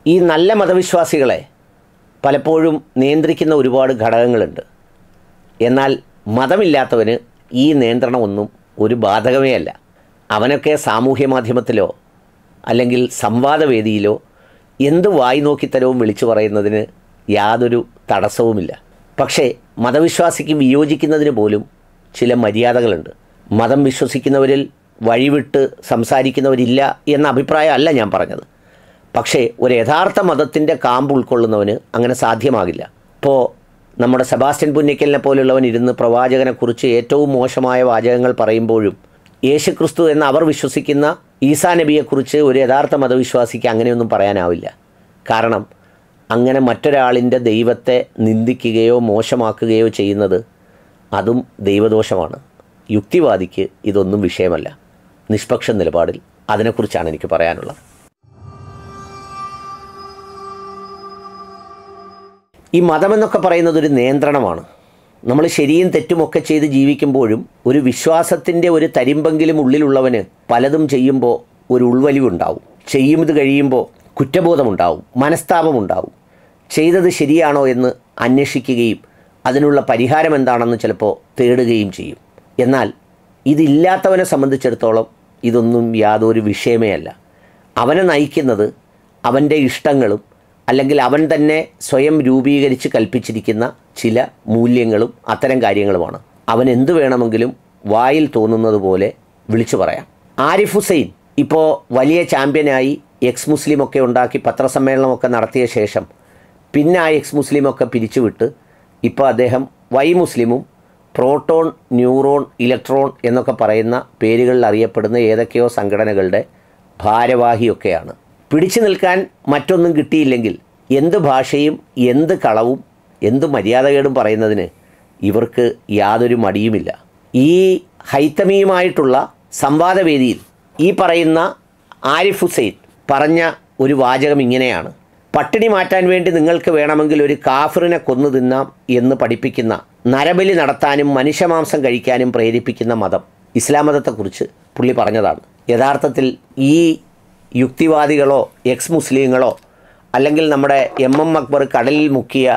ഈ നല്ല മതവിശ്വാസികളെ പലപ്പോഴും നിയന്ത്രിക്കുന്ന ഒരുപാട് ഘടകങ്ങളുണ്ട് എന്നാൽ മതമില്ലാത്തവന് ഈ നിയന്ത്രണമൊന്നും ഒരു ബാധകമേ അല്ല അവനൊക്കെ സാമൂഹ്യ മാധ്യമത്തിലോ അല്ലെങ്കിൽ സംവാദവേദിയിലോ എന്ത് വായി നോക്കിത്തരവും വിളിച്ചു പറയുന്നതിന് യാതൊരു തടസ്സവുമില്ല പക്ഷേ മതവിശ്വാസിക്ക് വിയോജിക്കുന്നതിന് പോലും ചില മര്യാദകളുണ്ട് മതം വിശ്വസിക്കുന്നവരിൽ വഴിവിട്ട് സംസാരിക്കുന്നവരില്ല എന്ന അഭിപ്രായമല്ല ഞാൻ പറഞ്ഞത് പക്ഷേ ഒരു യഥാർത്ഥ മതത്തിൻ്റെ കാമ്പ് ഉൾക്കൊള്ളുന്നവന് അങ്ങനെ സാധ്യമാകില്ല ഇപ്പോൾ നമ്മുടെ സെബാസ്റ്റ്യൻ പുന്നിക്കലിനെ പോലുള്ളവൻ ഇരുന്ന് പ്രവാചകനെക്കുറിച്ച് ഏറ്റവും മോശമായ വാചകങ്ങൾ പറയുമ്പോഴും യേശുക്രിസ്തു എന്ന് അവർ വിശ്വസിക്കുന്ന ഈസാ നബിയെക്കുറിച്ച് ഒരു യഥാർത്ഥ മതവിശ്വാസിക്ക് അങ്ങനെയൊന്നും പറയാനാവില്ല കാരണം അങ്ങനെ മറ്റൊരാളിൻ്റെ ദൈവത്തെ നിന്ദിക്കുകയോ മോശമാക്കുകയോ ചെയ്യുന്നത് അതും ദൈവദോഷമാണ് യുക്തിവാദിക്ക് ഇതൊന്നും വിഷയമല്ല നിഷ്പക്ഷ നിലപാടിൽ അതിനെക്കുറിച്ചാണ് എനിക്ക് പറയാനുള്ളത് ഈ മതമെന്നൊക്കെ പറയുന്നത് ഒരു നിയന്ത്രണമാണ് നമ്മൾ ശരിയും തെറ്റുമൊക്കെ ചെയ്ത് ജീവിക്കുമ്പോഴും ഒരു വിശ്വാസത്തിൻ്റെ ഒരു തരിമ്പെങ്കിലും ഉള്ളിലുള്ളവന് പലതും ചെയ്യുമ്പോൾ ഒരു ഉൾവലിവുണ്ടാവും ചെയ്യുന്നത് കഴിയുമ്പോൾ കുറ്റബോധമുണ്ടാവും മനസ്താപമുണ്ടാവും ചെയ്തത് ശരിയാണോ എന്ന് അന്വേഷിക്കുകയും അതിനുള്ള പരിഹാരം എന്താണെന്ന് ചിലപ്പോൾ തേടുകയും ചെയ്യും എന്നാൽ ഇതില്ലാത്തവനെ സംബന്ധിച്ചിടത്തോളം ഇതൊന്നും യാതൊരു വിഷയമേ അല്ല അവനെ നയിക്കുന്നത് അവൻ്റെ ഇഷ്ടങ്ങളും അല്ലെങ്കിൽ അവൻ തന്നെ സ്വയം രൂപീകരിച്ച് കൽപ്പിച്ചിരിക്കുന്ന ചില മൂല്യങ്ങളും അത്തരം കാര്യങ്ങളുമാണ് അവൻ എന്തു വേണമെങ്കിലും വായിൽ തോന്നുന്നത് പോലെ വിളിച്ചു പറയാം ആരിഫ് ഹുസൈൻ ഇപ്പോൾ വലിയ ചാമ്പ്യനായി എക്സ് മുസ്ലിമൊക്കെ ഉണ്ടാക്കി പത്രസമ്മേളനമൊക്കെ നടത്തിയ ശേഷം പിന്നെ ആ എക്സ് മുസ്ലിമൊക്കെ പിരിച്ചുവിട്ട് ഇപ്പോൾ അദ്ദേഹം വൈ മുസ്ലിമും പ്രോട്ടോൺ ന്യൂറോൺ ഇലക്ട്രോൺ എന്നൊക്കെ പറയുന്ന പേരുകളിൽ അറിയപ്പെടുന്ന ഏതൊക്കെയോ സംഘടനകളുടെ ഭാരവാഹിയൊക്കെയാണ് പിടിച്ചു നിൽക്കാൻ മറ്റൊന്നും കിട്ടിയില്ലെങ്കിൽ എന്ത് ഭാഷയും എന്ത് കളവും എന്ത് മര്യാദകേടും പറയുന്നതിന് ഇവർക്ക് യാതൊരു മടിയുമില്ല ഈ ഹൈത്തമിയുമായിട്ടുള്ള സംവാദവേദിയിൽ ഈ പറയുന്ന ആരിഫ് ഹുസൈൻ പറഞ്ഞ ഒരു വാചകം ഇങ്ങനെയാണ് പട്ടിണി മാറ്റാൻ വേണ്ടി നിങ്ങൾക്ക് വേണമെങ്കിൽ ഒരു കാഫറിനെ കൊന്നു തിന്നാം എന്ന് പഠിപ്പിക്കുന്ന നരബലി നടത്താനും മനുഷ്യമാംസം കഴിക്കാനും പ്രേരിപ്പിക്കുന്ന മതം ഇസ്ലാം മതത്തെക്കുറിച്ച് പുള്ളി പറഞ്ഞതാണ് യഥാർത്ഥത്തിൽ ഈ യുക്തിവാദികളോ എക്സ് മുസ്ലിങ്ങളോ അല്ലെങ്കിൽ നമ്മുടെ എം എം അക്ബർ കടലിൽ മുക്കിയ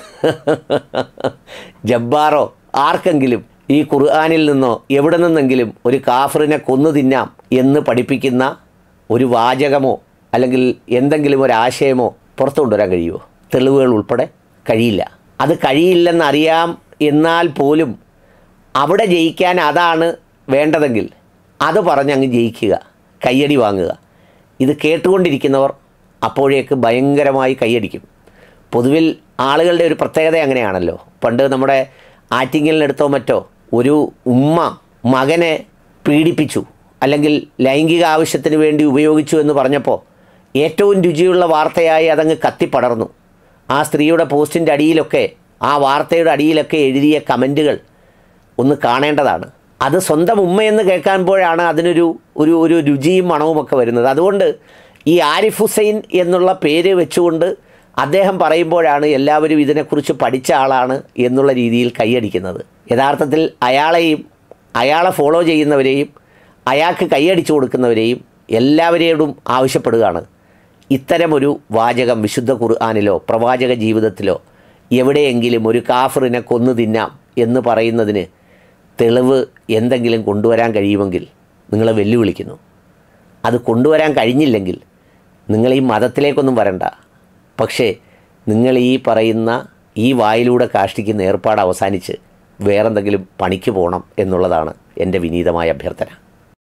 ജബ്ബാറോ ആർക്കെങ്കിലും ഈ ഖുർആാനിൽ നിന്നോ എവിടെ നിന്നെങ്കിലും ഒരു കാഫറിനെ കൊന്നു തിന്നാം എന്ന് പഠിപ്പിക്കുന്ന ഒരു വാചകമോ അല്ലെങ്കിൽ എന്തെങ്കിലും ഒരു ആശയമോ പുറത്തു കൊണ്ടുവരാൻ കഴിയുമോ തെളിവുകൾ ഉൾപ്പെടെ കഴിയില്ല അത് കഴിയില്ലെന്നറിയാം എന്നാൽ പോലും അവിടെ ജയിക്കാൻ അതാണ് വേണ്ടതെങ്കിൽ അത് പറഞ്ഞങ്ങ് ജയിക്കുക കയ്യടി വാങ്ങുക ഇത് കേട്ടുകൊണ്ടിരിക്കുന്നവർ അപ്പോഴേക്ക് ഭയങ്കരമായി കൈയടിക്കും പൊതുവിൽ ആളുകളുടെ ഒരു പ്രത്യേകത അങ്ങനെയാണല്ലോ പണ്ട് നമ്മുടെ ആറ്റിങ്ങലിനെടുത്തോ മറ്റോ ഒരു ഉമ്മ മകനെ പീഡിപ്പിച്ചു അല്ലെങ്കിൽ ലൈംഗിക ആവശ്യത്തിന് വേണ്ടി ഉപയോഗിച്ചു എന്ന് പറഞ്ഞപ്പോൾ ഏറ്റവും രുചിയുള്ള വാർത്തയായി അതങ്ങ് കത്തിപ്പടർന്നു ആ സ്ത്രീയുടെ പോസ്റ്റിൻ്റെ അടിയിലൊക്കെ ആ വാർത്തയുടെ അടിയിലൊക്കെ എഴുതിയ കമൻറ്റുകൾ ഒന്ന് കാണേണ്ടതാണ് അത് സ്വന്തം ഉമ്മയെന്ന് കേൾക്കുമ്പോഴാണ് അതിനൊരു ഒരു ഒരു രുചിയും മണവുമൊക്കെ വരുന്നത് അതുകൊണ്ട് ഈ ആരിഫ് ഹുസൈൻ എന്നുള്ള പേര് വെച്ചുകൊണ്ട് അദ്ദേഹം പറയുമ്പോഴാണ് എല്ലാവരും ഇതിനെക്കുറിച്ച് പഠിച്ച ആളാണ് എന്നുള്ള രീതിയിൽ കൈയടിക്കുന്നത് യഥാർത്ഥത്തിൽ അയാളെയും അയാളെ ഫോളോ ചെയ്യുന്നവരെയും അയാൾക്ക് കൈയടിച്ചു കൊടുക്കുന്നവരെയും എല്ലാവരോടും ആവശ്യപ്പെടുകയാണ് ഇത്തരമൊരു വാചകം വിശുദ്ധ ഖുർആാനിലോ പ്രവാചക ജീവിതത്തിലോ എവിടെയെങ്കിലും ഒരു കാഫറിനെ കൊന്നു തിന്നാം എന്ന് പറയുന്നതിന് തെളിവ് എന്തെങ്കിലും കൊണ്ടുവരാൻ കഴിയുമെങ്കിൽ നിങ്ങളെ വെല്ലുവിളിക്കുന്നു അത് കൊണ്ടുവരാൻ കഴിഞ്ഞില്ലെങ്കിൽ നിങ്ങൾ ഈ മതത്തിലേക്കൊന്നും വരണ്ട പക്ഷേ നിങ്ങൾ ഈ പറയുന്ന ഈ വായിലൂടെ കാഷ്ടിക്കുന്ന ഏർപ്പാട് അവസാനിച്ച് വേറെന്തെങ്കിലും പണിക്ക് പോകണം എന്നുള്ളതാണ് എൻ്റെ വിനീതമായ അഭ്യർത്ഥന